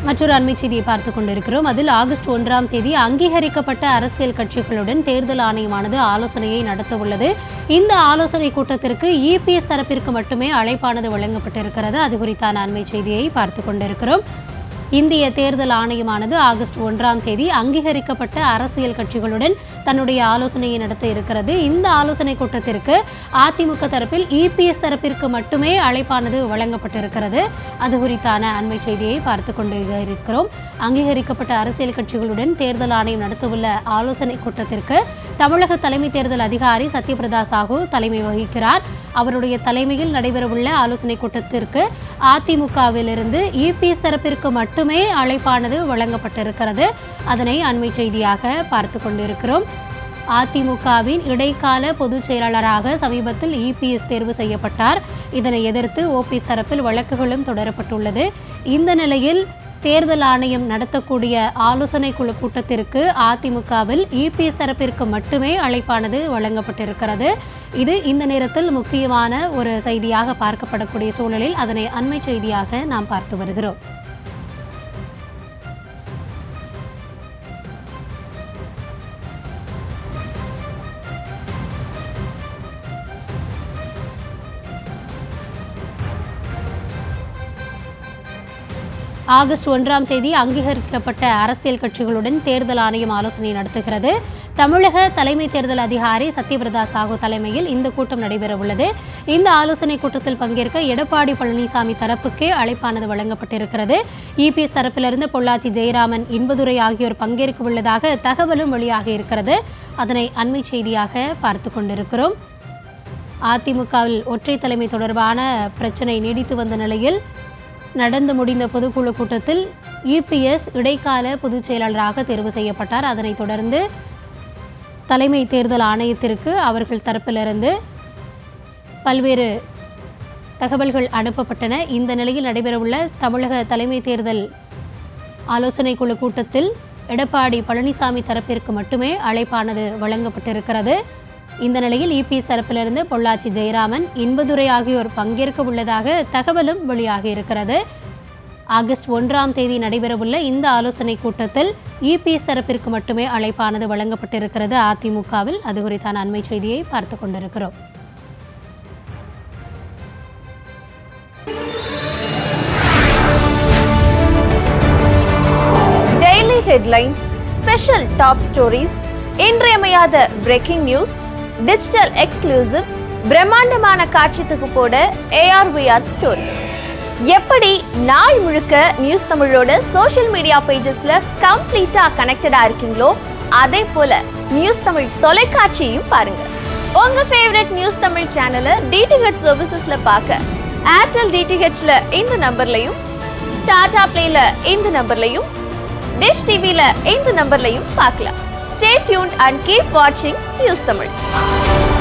மற்றொரு அண்மை செய்தியை பார்த்து கொண்டிருக்கிறோம் அதில் ஆகஸ்ட் ஒன்றாம் தேதி அங்கீகரிக்கப்பட்ட அரசியல் கட்சிகளுடன் தேர்தல் ஆணையமானது ஆலோசனையை நடத்த உள்ளது இந்த ஆலோசனை கூட்டத்திற்கு இபிஎஸ் தரப்பிற்கு மட்டுமே அழைப்பானது வழங்கப்பட்டிருக்கிறது அது குறித்தான அண்மை செய்தியை பார்த்து கொண்டிருக்கிறோம் இந்திய தேர்தல் ஆணையமானது ஆகஸ்ட் ஒன்றாம் தேதி அங்கீகரிக்கப்பட்ட அரசியல் கட்சிகளுடன் தன்னுடைய ஆலோசனையை நடத்த இருக்கிறது இந்த ஆலோசனை கூட்டத்திற்கு அதிமுக தரப்பில் இபிஎஸ் தரப்பிற்கு மட்டுமே அழைப்பானது வழங்கப்பட்டிருக்கிறது அது குறித்தான அண்மை செய்தியை பார்த்து கொண்டு இருக்கிறோம் அங்கீகரிக்கப்பட்ட அரசியல் கட்சிகளுடன் தேர்தல் ஆணையம் நடத்தவுள்ள ஆலோசனை கூட்டத்திற்கு தமிழக தலைமை தேர்தல் அதிகாரி சத்யபிரதா சாஹூ தலைமை வகிக்கிறார் அவருடைய தலைமையில் நடைபெறவுள்ள ஆலோசனை கூட்டத்திற்கு அதிமுகவிலிருந்து இபிஎஸ் தரப்பிற்கு மட்டுமே அழைப்பானது வழங்கப்பட்டிருக்கிறது அதனை அண்மை செய்தியாக பார்த்து கொண்டிருக்கிறோம் அதிமுகவின் இடைக்கால பொதுச் செயலாளராக சமீபத்தில் இபிஎஸ் தேர்வு செய்யப்பட்டார் இதனை எதிர்த்து ஓபிஎஸ் தரப்பில் வழக்குகளும் தொடரப்பட்டுள்ளது இந்த நிலையில் தேர்தல் ஆணையம் நடத்தக்கூடிய ஆலோசனை குழு கூட்டத்திற்கு அதிமுகவில் இபிஎஸ் தரப்பிற்கு மட்டுமே அழைப்பானது வழங்கப்பட்டிருக்கிறது இது இந்த நேரத்தில் முக்கியமான ஒரு செய்தியாக பார்க்கப்படக்கூடிய சூழலில் அதனை அண்மை செய்தியாக நாம் பார்த்து வருகிறோம் ஆகஸ்ட் ஒன்றாம் தேதி அங்கீகரிக்கப்பட்ட அரசியல் கட்சிகளுடன் தேர்தல் ஆணையம் ஆலோசனை நடத்துகிறது தமிழக தலைமை தேர்தல் அதிகாரி சத்யபிரதா சாஹூ தலைமையில் இந்த கூட்டம் நடைபெறவுள்ளது இந்த ஆலோசனை கூட்டத்தில் பங்கேற்க எடப்பாடி பழனிசாமி தரப்புக்கே அழைப்பானது வழங்கப்பட்டிருக்கிறது இபிஎஸ் தரப்பிலிருந்து பொள்ளாச்சி ஜெயராமன் இன்பதுரை ஆகியோர் பங்கேற்க உள்ளதாக தகவலும் வெளியாகி இருக்கிறது அதனை அண்மை செய்தியாக பார்த்து கொண்டிருக்கிறோம் அதிமுகவில் ஒற்றை தலைமை தொடர்பான பிரச்சனை நீடித்து வந்த நிலையில் நடந்து முடிந்த பொதுக்குழு கூட்டத்தில் யுபிஎஸ் இடைக்கால பொதுச் செயலாளராக தேர்வு செய்யப்பட்டார் அதனைத் தொடர்ந்து தலைமை தேர்தல் ஆணையத்திற்கு அவர்கள் தரப்பிலிருந்து பல்வேறு தகவல்கள் அனுப்பப்பட்டன இந்த நிலையில் நடைபெறவுள்ள தமிழக தலைமை தேர்தல் ஆலோசனை குழு கூட்டத்தில் எடப்பாடி பழனிசாமி தரப்பிற்கு மட்டுமே அழைப்பானது வழங்கப்பட்டிருக்கிறது இந்த நிலையில் இபிஎஸ் தரப்பிலிருந்து பொள்ளாச்சி ஜெயராமன் இன்பதுரை ஆகியோர் பங்கேற்க உள்ளதாக தகவலும் வெளியாகி இருக்கிறது ஆகஸ்ட் ஒன்றாம் தேதி நடைபெறவுள்ள இந்த ஆலோசனை கூட்டத்தில் இபிஎஸ் தரப்பிற்கு மட்டுமே அழைப்பானது வழங்கப்பட்டிருக்கிறது அதிமுகவில் அது குறித்தான அண்மை செய்தியை பார்த்து கொண்டிருக்கிறோம் daily headlines special top stories இன்றியமையாத பிரேக்கிங் நியூஸ் டிஜிட்டல் எக்ஸ்க்ளூசிவ்ஸ் பிரம்மாண்டமான காட்சி தொகுப்போட ஏஆர்விஆர் ஸ்டோரி எப்படி நாள் முழுக்க நியூஸ் தமிழோட சோஷியல் மீடியா பேஜஸ்ல கம்ப்ளீட்டா கனெக்டடா இருக்கீங்களோ அதே போல நியூஸ் தமிழ் தொலைக்காட்சியையும் பாருங்க உங்க ஃபேவரட் நியூஸ் தமிழ் சேனலை டிடிஹெச் சர்வீசஸ்ல பார்க்க ஏர்டெல் டிடிஹெச்ல இந்த நம்பர்லையும் டாடா பிளேல இந்த நம்பர்லையும் டிஷ் டிவில இந்த நம்பர்லையும் பார்க்கலாம் ஸ்டே டியூன் அண்ட் கீப் வாட்சிங் நியூஸ் தமிழ்